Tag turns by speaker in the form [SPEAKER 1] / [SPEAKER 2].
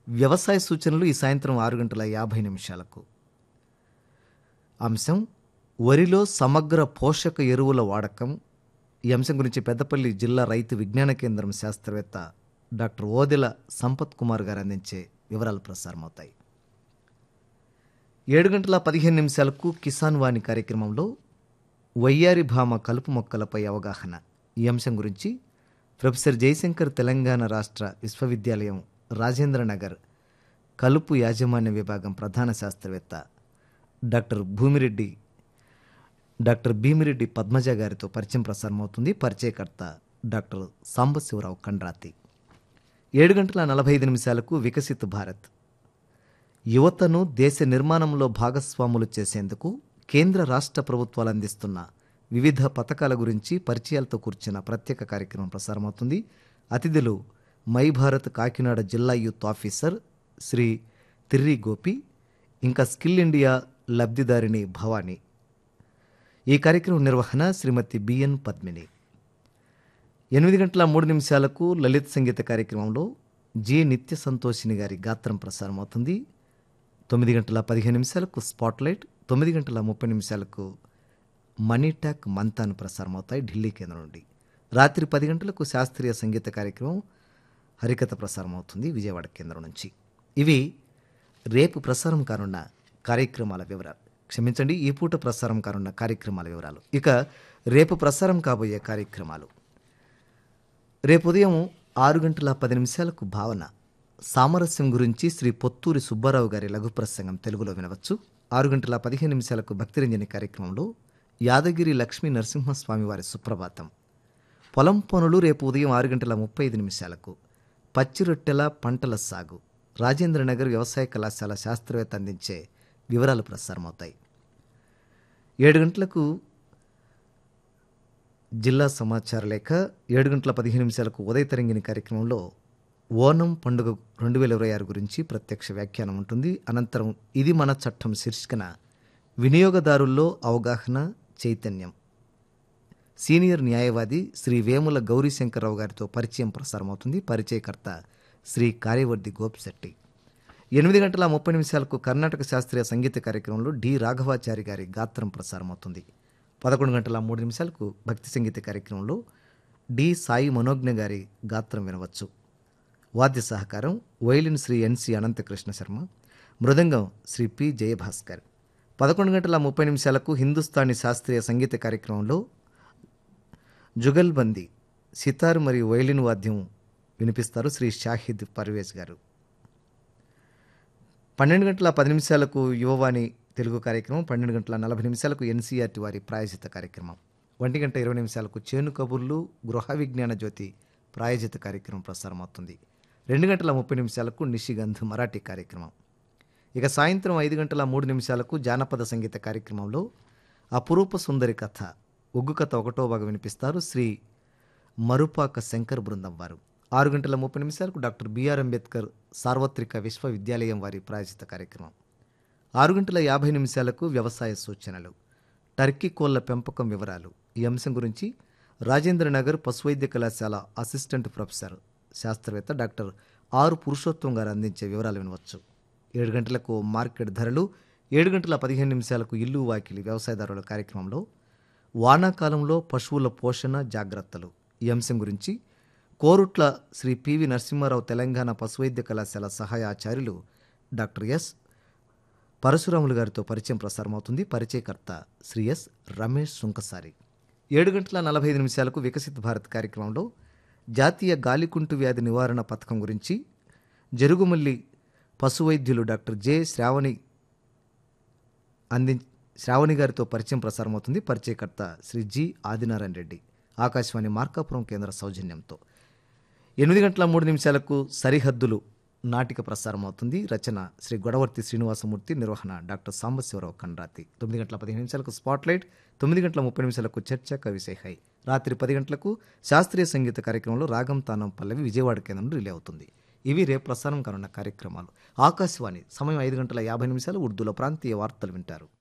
[SPEAKER 1] వ్యవసాయ సూచనలు ఈ సాయంత్రం ఆరు గంటల యాభై నిమిషాలకు అంశం వరిలో సమగ్ర పోషక ఎరువుల వాడకం ఈ అంశం గురించి పెద్దపల్లి జిల్లా రైతు విజ్ఞాన కేంద్రం శాస్త్రవేత్త డాక్టర్ ఓదెల సంపత్ కుమార్ గారు అందించే వివరాలు ప్రసారమవుతాయి ఏడు గంటల పదిహేను నిమిషాలకు కిసాన్ వాణి కార్యక్రమంలో వయ్యారి భామ కలుపు మొక్కలపై అవగాహన ఈ అంశం గురించి ప్రొఫెసర్ జయశంకర్ తెలంగాణ రాష్ట్ర విశ్వవిద్యాలయం రాజేంద్ర నగర్ కలుపు యాజమాన్య విభాగం ప్రధాన శాస్త్రవేత్త డాక్టర్ భూమిరెడ్డి డాక్టర్ భీమిరెడ్డి పద్మజ గారితో పరిచయం ప్రసారం అవుతుంది పరిచయకర్త డాక్టర్ సాంబశివరావు కండ్రాతి ఏడు గంటల నలభై ఐదు నిమిషాలకు వికసిత్ భారత్ యువతను దేశ నిర్మాణంలో భాగస్వాములు చేసేందుకు కేంద్ర రాష్ట్ర ప్రభుత్వాలు అందిస్తున్న వివిధ పథకాల గురించి పరిచయాలతో కూర్చున్న ప్రత్యేక కార్యక్రమం ప్రసారమవుతుంది అతిథులు మై భారత్ కాకినాడ జిల్లా యూత్ ఆఫీసర్ శ్రీ తిర్రి గోపి ఇంకా స్కిల్ ఇండియా లబ్ధిదారిణి భవానీ ఈ కార్యక్రమం నిర్వహణ శ్రీమతి బిఎన్ పద్మిని ఎనిమిది గంటల మూడు నిమిషాలకు లలిత్ సంగీత కార్యక్రమంలో జి నిత్య సంతోషిని గారి గాత్రం ప్రసారం అవుతుంది తొమ్మిది గంటల పదిహేను నిమిషాలకు స్పాట్లైట్ తొమ్మిది గంటల ముప్పై నిమిషాలకు మనీ టాక్ మంతాన్ ప్రసారం అవుతాయి ఢిల్లీ కేంద్రం నుండి రాత్రి పది గంటలకు శాస్త్రీయ సంగీత కార్యక్రమం హరికథ ప్రసారం అవుతుంది విజయవాడ కేంద్రం నుంచి ఇవి రేపు ప్రసారం కానున్న కార్యక్రమాల వివరాలు క్షమించండి ఈ పూట ప్రసారం కానున్న కార్యక్రమాల వివరాలు ఇక రేపు ప్రసారం కాబోయే కార్యక్రమాలు రేపు ఉదయం ఆరు గంటల పది నిమిషాలకు భావన సామరస్యం గురించి శ్రీ పొత్తూరి సుబ్బారావు గారి లఘు ప్రసంగం తెలుగులో వినవచ్చు ఆరు గంటల పదిహేను నిమిషాలకు భక్తిరంజని కార్యక్రమంలో యాదగిరి లక్ష్మీ నరసింహస్వామి వారి సుప్రభాతం పొలం పనులు రేపు ఉదయం ఆరు గంటల ముప్పై ఐదు నిమిషాలకు పచ్చి రొట్టెల పంటల సాగు రాజేంద్రనగర్ వ్యవసాయ కళాశాల శాస్త్రవేత్త అందించే వివరాలు ప్రసారమవుతాయి ఏడు గంటలకు జిల్లా సమాచార లేఖ ఏడు గంటల పదిహేను నిమిషాలకు ఉదయ తరంగిణి కార్యక్రమంలో ఓనం పండుగ రెండు వేల ఇరవై ఆరు గురించి ప్రత్యక్ష వ్యాఖ్యానం ఉంటుంది అనంతరం ఇది మన చట్టం శీర్షికన వినియోగదారుల్లో అవగాహన చైతన్యం సీనియర్ న్యాయవాది శ్రీ వేముల గౌరీశంకర్రావు గారితో పరిచయం ప్రసారమవుతుంది పరిచయకర్త శ్రీ కార్యవర్ధి గోపిశెట్టి ఎనిమిది గంటల ముప్పై నిమిషాలకు కర్ణాటక శాస్త్రీయ సంగీత కార్యక్రమంలో డి రాఘవాచారి గారి గాత్రం ప్రసారమవుతుంది పదకొండు గంటల మూడు నిమిషాలకు భక్తి సంగీత కార్యక్రమంలో డి సాయి మనోజ్ఞ గారి గాత్రం వినవచ్చు వాద్య సహకారం వైలిన్ శ్రీ ఎన్సి అనంతకృష్ణ శర్మ మృదంగం శ్రీ పి జయభాస్కర్ పదకొండు గంటల ముప్పై నిమిషాలకు హిందుస్థానీ శాస్త్రీయ సంగీత కార్యక్రమంలో జుగల్బందీ సితార్ మరియు వైలిన్ వాద్యం వినిపిస్తారు శ్రీ షాహిద్ పర్వేజ్ గారు పన్నెండు గంటల పది నిమిషాలకు యువవాణి తెలుగు కార్యక్రమం పన్నెండు గంటల నలభై నిమిషాలకు ఎన్సీఆర్టీ వారి ప్రాయోజిత కార్యక్రమం ఒంటి గంట ఇరవై నిమిషాలకు చేను కబుర్లు గృహ విజ్ఞాన జ్యోతి ప్రాయోజిత కార్యక్రమం ప్రసారం అవుతుంది రెండు గంటల ముప్పై నిమిషాలకు నిషిగంధ్ మరాఠీ కార్యక్రమం ఇక సాయంత్రం ఐదు గంటల మూడు నిమిషాలకు జానపద సంగీత కార్యక్రమంలో అపురూప సుందరి కథ ఒగ్గు కథ ఒకటో భాగం వినిపిస్తారు శ్రీ మరుపాక శంకర్ బృందం వారు ఆరు గంటల ముప్పై నిమిషాలకు డాక్టర్ బిఆర్ అంబేద్కర్ సార్వత్రిక విశ్వవిద్యాలయం వారి ప్రాయోజిత కార్యక్రమం ఆరు గంటల యాభై నిమిషాలకు వ్యవసాయ సూచనలు టర్కీ కోళ్ల పెంపకం వివరాలు ఈ అంశం గురించి రాజేంద్ర నగర్ పశువైద్య కళాశాల అసిస్టెంట్ ప్రొఫెసర్ శాస్త్రవేత్త డాక్టర్ ఆరు పురుషోత్తం గారు అందించే వివరాలు వినవచ్చు ఏడు గంటలకు మార్కెట్ ధరలు ఏడు గంటల పదిహేను నిమిషాలకు ఇల్లు వాకిలి వ్యవసాయదారుల కార్యక్రమంలో వానాకాలంలో పశువుల పోషణ జాగ్రత్తలు ఈ అంశం గురించి కోరుట్ల శ్రీ పివి నరసింహారావు తెలంగాణ పశువైద్య కళాశాల సహాయ ఆచార్యులు డాక్టర్ ఎస్ పరశురాములు గారితో పరిచయం ప్రసారమవుతుంది పరిచయకర్త శ్రీ ఎస్ రమేష్ సుంకసారి ఏడు గంటల నలభై ఐదు నిమిషాలకు వికసిత్ భారత్ కార్యక్రమంలో జాతీయ గాలికుంటు వ్యాధి నివారణ పథకం గురించి జరుగుమల్లి పశువైద్యులు డాక్టర్ జె శ్రావణి అంది శ్రావణి గారితో పరిచయం ప్రసారమవుతుంది పరిచయకర్త శ్రీ జి ఆదినారాయణ రెడ్డి ఆకాశవాణి మార్కాపురం కేంద్ర సౌజన్యంతో ఎనిమిది గంటల మూడు నిమిషాలకు సరిహద్దులు నాటిక ప్రసారం అవుతుంది రచన శ్రీ గొడవర్తి శ్రీనివాసమూర్తి నిర్వహణ డాక్టర్ సాంబశివరావు కండ్రాతి తొమ్మిది గంటల పదిహేను నిమిషాలకు స్పాట్లైట్ తొమ్మిది గంటల ముప్పై నిమిషాలకు చర్చ కవిసై హై రాత్రి పది గంటలకు శాస్త్రీయ సంగీత కార్యక్రమంలో రాగం తానం పల్లవి విజయవాడ కేంద్రం రిలే అవుతుంది ఇవి రేపు ప్రసారం కానున్న కార్యక్రమాలు ఆకాశవాణి సమయం ఐదు గంటల యాభై నిమిషాలు ఉర్దూలో ప్రాంతీయ వార్తలు వింటారు